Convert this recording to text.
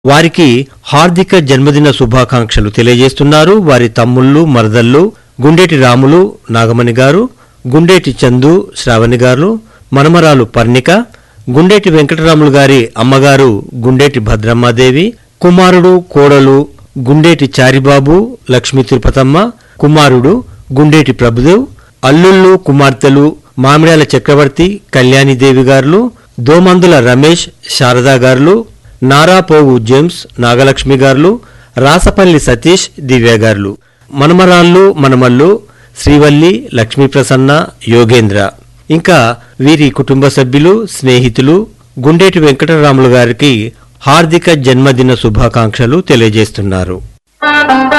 వారికి హార్దిక జన్మదిన శుభాకాంక్షలు తెలియజేస్తున్నారు వారి తమ్ముళ్ళు మరదళ్ళు గుండేటి రాములు నాగమణి గారు గుండేటి చందు శ్రావణి గారు మనమరాలు పర్ణిక గుండేటి వెంకటరాములు గారి అమ్మగారు గుండేటి భద్రమ్మాదేవి కుమారుడు కోడలు గుండేటి చారిబాబు లక్ష్మీ తిరుపతమ్మ కుమారుడు గుండేటి ప్రభుదేవ్ అల్లుళ్ళు కుమార్తెలు మామిడాల చక్రవర్తి కళ్యాణిదేవి గారులు దోమందుల రమేష్ శారదా గారులు నారాపోవు జేమ్స్ నాగలక్ష్మి గారులు రాసపల్లి సతీష్ దివ్య గారులు మనమరాళ్ళు మనమల్లు శ్రీవల్లి లక్ష్మీప్రసన్న యోగేంద్ర ఇంకా వీరి కుటుంబ సభ్యులు స్నేహితులు గుండేటి వెంకటరాములు గారికి హార్దిక జన్మదిన శుభాకాంక్షలు తెలియజేస్తున్నారు